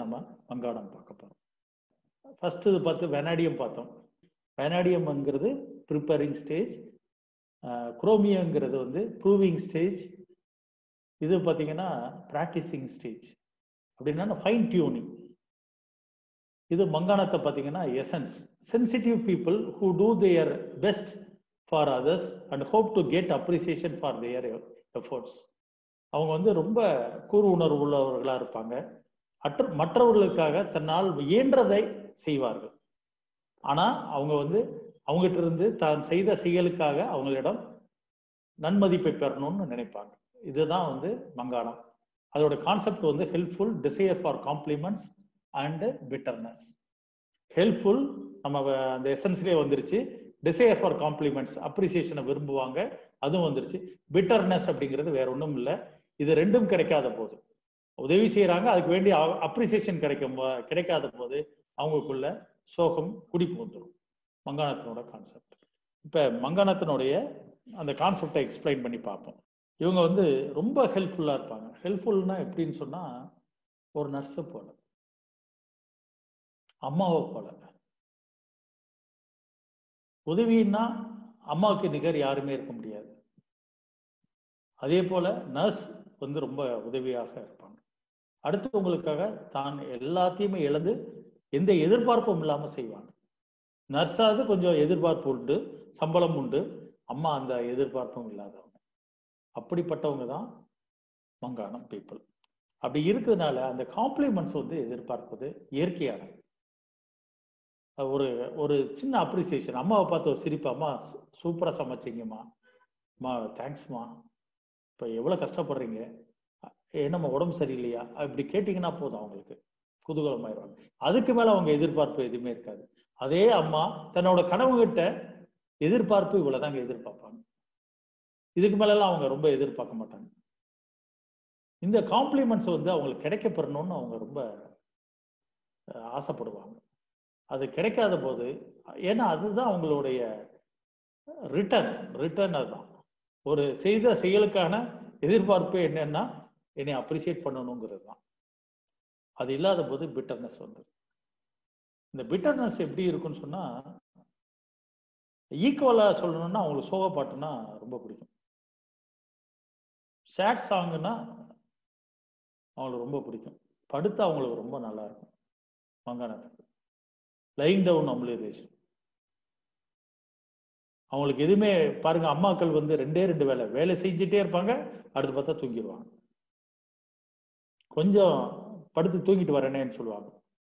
நம்ம மங்கானம் பார்க்க போறோம் ஃபர்ஸ்ட் இது பார்த்து வெனாடியம் பார்த்தோம் வெனாடியம்ங்கிறது ப்ரிப்பேரிங் ஸ்டேஜ் குரோமியங்கிறது வந்து ப்ரூவிங் ஸ்டேஜ் இது பார்த்தீங்கன்னா ப்ராக்டிசிங் ஸ்டேஜ் அப்படின்னா ஃபைன் டியூனிங் இது மங்கானத்தை பார்த்தீங்கன்னா essence sensitive people who do their best for others and hope to get appreciation for their efforts அவங்க வந்து ரொம்ப கூறு உணர்வு உள்ளவர்களாக இருப்பாங்க அற்ற மற்றவர்களுக்காக தன்னால் இயன்றதை செய்வார்கள் ஆனால் அவங்க வந்து அவங்ககிட்ட இருந்து தான் செய்த செயலுக்காக அவங்களிடம் நன்மதிப்பை பெறணும்னு நினைப்பாங்க இதுதான் வந்து மங்கானம் அதோட கான்செப்ட் வந்து helpful desire for compliments and bitterness helpful நம்ம அந்த எசன்ஸ்லேயே வந்துருச்சு டிசையர் ஃபார் காம்ப்ளிமெண்ட்ஸ் அப்ரிசியேஷனை விரும்புவாங்க அதுவும் வந்துருச்சு பிட்டர்னஸ் அப்படிங்கிறது வேற ஒன்றும் இல்லை இது ரெண்டும் கிடைக்காத போது உதவி செய்யறாங்க அதுக்கு வேண்டிய அப்ரிசியேஷன் கிடைக்கும் கிடைக்காத போது அவங்களுக்குள்ள சோகம் குடி வந்துடும் மங்கானத்தினோட கான்செப்ட் இப்போ மங்கானத்தினுடைய அந்த கான்செப்டை எக்ஸ்பிளைன் பண்ணி பார்ப்போம் இவங்க வந்து ரொம்ப ஹெல்ப்ஃபுல்லாக இருப்பாங்க ஹெல்ப்ஃபுல்னா எப்படின்னு சொன்னால் ஒரு நர்ஸை போல அம்மாவை போல உதவின்னா அம்மாவுக்கு நிகர் யாருமே இருக்க முடியாது அதே போல நர்ஸ் வந்து ரொம்ப உதவியாக இருப்பாங்க அடுத்தவங்களுக்காக தான் எல்லாத்தையுமே இழந்து எந்த எதிர்பார்ப்பும் இல்லாமல் செய்வாங்க நர்ஸாவது கொஞ்சம் எதிர்பார்ப்பு உண்டு சம்பளம் உண்டு அம்மா அந்த எதிர்பார்ப்பும் இல்லாதவங்க அப்படிப்பட்டவங்க தான் மங்கானம் பீப்புள் அப்படி இருக்கிறதுனால அந்த காம்ப்ளிமெண்ட்ஸ் வந்து எதிர்பார்ப்பது இயற்கையானது ஒரு ஒரு சின்ன அப்ரிசியேஷன் அம்மாவை பார்த்து ஒரு சிரிப்பு அம்மா சூப்பராக சமைச்சிங்கம்மா அம்மா தேங்க்ஸ்மா இப்போ எவ்வளோ கஷ்டப்படுறீங்க என்னம்மா உடம்பு சரியில்லையா அப்படி கேட்டிங்கன்னா போதும் அவங்களுக்கு குதூகலமாயிருவாங்க அதுக்கு மேலே அவங்க எதிர்பார்ப்பு எதுவுமே இருக்காது அதே அம்மா தன்னோட கனவுகிட்ட எதிர்பார்ப்பு இவ்வளோதாங்க எதிர்பார்ப்பாங்க இதுக்கு மேலெல்லாம் அவங்க ரொம்ப எதிர்பார்க்க மாட்டாங்க இந்த காம்ப்ளிமெண்ட்ஸ் வந்து அவங்களுக்கு கிடைக்கப்பெறணும்னு அவங்க ரொம்ப ஆசைப்படுவாங்க அது கிடைக்காத போது ஏன்னா அதுதான் அவங்களுடைய ரிட்டர்ன் ரிட்டர்ன் அதுதான் ஒரு செய்த செயலுக்கான எதிர்பார்ப்பு என்னன்னா என்னை அப்ரிசியேட் பண்ணணுங்கிறது தான் அது இல்லாத போது பிட்டர்னஸ் வந்து இந்த பிட்டர்னஸ் எப்படி இருக்குன்னு சொன்னா ஈக்குவலா சொல்லணும்னா அவங்களுக்கு சோக பாட்டுனா ரொம்ப பிடிக்கும் சேட் சாங்குன்னா அவங்களுக்கு ரொம்ப பிடிக்கும் படுத்து அவங்களுக்கு ரொம்ப நல்லா இருக்கும் மங்கானத்துக்கு லைங் டவுன் அம்லேரேஷன் அவங்களுக்கு எதுவுமே பாருங்க அம்மாக்கள் வந்து ரெண்டே ரெண்டு வேலை வேலை செஞ்சுட்டே இருப்பாங்க அடுத்து பார்த்தா தூங்கிடுவாங்க கொஞ்சம் படுத்து தூங்கிட்டு வரேனேன்னு சொல்லுவாங்க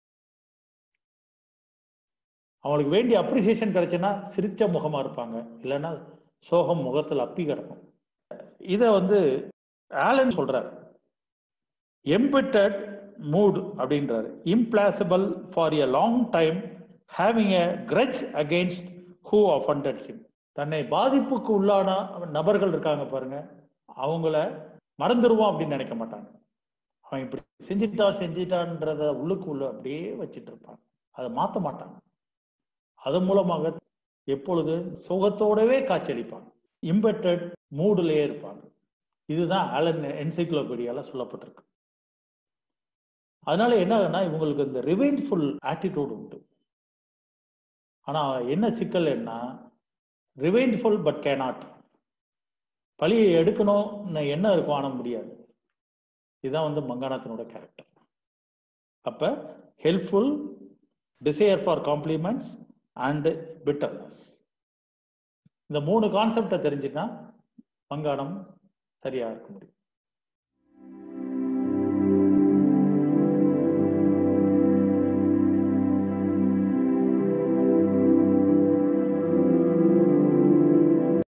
அவங்களுக்கு வேண்டிய அப்ரிசியேஷன் கிடைச்சுன்னா சிரிச்ச முகமா இருப்பாங்க இல்லைன்னா சோகம் முகத்தில் அப்பி கிடக்கும் இதை வந்து ஆலன் சொல்றாரு எம்பிட்டட் மூட் அப்படின்றாரு implacable for a long time having a grudge against who offended him தன்னை பாதிப்புக்கு உள்ளான நபர்கள் இருக்காங்க பாருங்க அவங்கள மறந்துடுவோம் அப்படின்னு நினைக்க மாட்டாங்க அவன் இப்படி செஞ்சுட்டா செஞ்சிட்டான்றத உள்ளுக்கு உள்ள அப்படியே வச்சுட்டு இருப்பாங்க அதை மாற்ற மாட்டாங்க அதன் மூலமாக எப்பொழுது சுகத்தோடவே காட்சியளிப்பாங்க இம்பெட்டட் மூடுலேயே இருப்பாங்க இதுதான் ஆலன் என்சைக்ளோபீடியால சொல்லப்பட்டிருக்கு அதனால என்ன ஆகுனா இவங்களுக்கு இந்த ரிவெஞ்ச்ஃபுல் ஆட்டிடியூட் உண்டு ஆனா என்ன சிக்கல் என்ன ரிவெஞ்ச்ஃபுல் பட் கேனாட் பழியை எடுக்கணும்னு என்ன இருக்கும் ஆன முடியாது இதுதான் வந்து மங்கானத்தினோட கேரக்டர் அப்ப helpful desire for compliments and bitterness இந்த மூணு கான்செப்டை தெரிஞ்சுன்னா மங்கானம் சரியா இருக்க முடியும்